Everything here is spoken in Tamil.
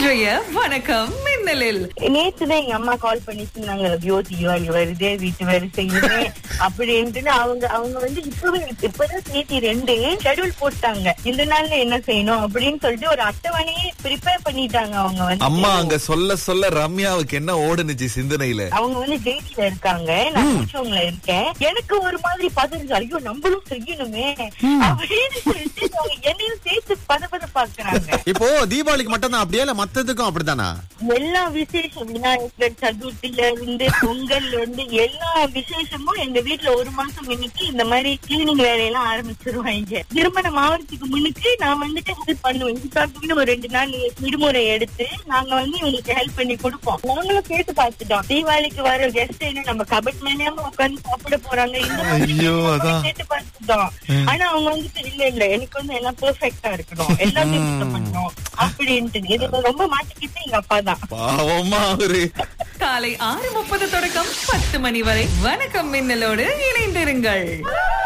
இன்றைய வணக்கம் மின்னலில் நேத்துதான் எங்க அம்மா கால் பண்ணி சொன்னாங்க ஐயோ தீபாவளி வருதே வீட்டு வேலை செய்யுமே அப்படின்ட்டு அவங்க அவங்க வந்து இப்பவே இப்பதான் தேதி ரெண்டு ஷெட்யூல் போட்டாங்க இந்த நாள்ல என்ன செய்யணும் அப்படின்னு சொல்லிட்டு ஒரு அட்டவணையே ப்ரிப்பேர் பண்ணிட்டாங்க அவங்க வந்து அம்மா அங்க சொல்ல சொல்ல ரம்யாவுக்கு என்ன ஓடுனுச்சு சிந்தனையில அவங்க வந்து ஜெயில இருக்காங்க நான் கூச்சவங்கள இருக்கேன் எனக்கு ஒரு மாதிரி பதறுது ஐயோ நம்மளும் செய்யணுமே அப்படின்னு சொல்லிட்டு அவங்க என்னையும் சேர்த்து பத பத பாக்குறாங்க இப்போ தீபாவளிக்கு மட்டும் தான் அப்படியே இல்ல மத்ததுக்கும் அப்படித்தானா எல்லா விசேஷம் விநாயகர் சதுர்த்தில இருந்து பொங்கல்ல இருந்து எல்லா விசேஷமும் எங்க வீட்ல ஒரு மாசம் முன்னுக்கு இந்த மாதிரி கிளீனிங் வேலையெல்லாம் ஆரம்பிச்சிருவாங்க திருமணம் ஆவறதுக்கு முன்னுக்கு நான் வந்துட்டு ஹெல்ப் பண்ணுவேன் இதுக்காக ஒரு ரெண்டு நாள் விடுமுறை எடுத்து நாங்க வந்து இவங்களுக்கு ஹெல்ப் பண்ணி கொடுப்போம் நாங்களும் கேட்டு பார்த்துட்டோம் தீபாவளிக்கு வர கெஸ்ட் என்ன நம்ம கபட் மேனியாம உட்காந்து சாப்பிட போறாங்க இந்த மாதிரி ஐயோ, நாங்க அதான். கேட்டு பார்த்துட்டோம் ஆனா அவங்க வந்துட்டு இல்ல இல்ல எனக்கு வந்து எல்லாம் பெர்ஃபெக்ட்டா இருக்கணும் எல்லாத்தையும் சுத்தம் பண்ணணும் அப்படின்ட்டு இதுல ரொம்ப மாட்டிக்கிட்டு எங்க அப்பா தான் பாவமா அவரு காலை ஆறு முப்பது தொடக்கம் பத்து மணி வரை வணக்கம் மின்னலோடு இணைந்திருங்கள்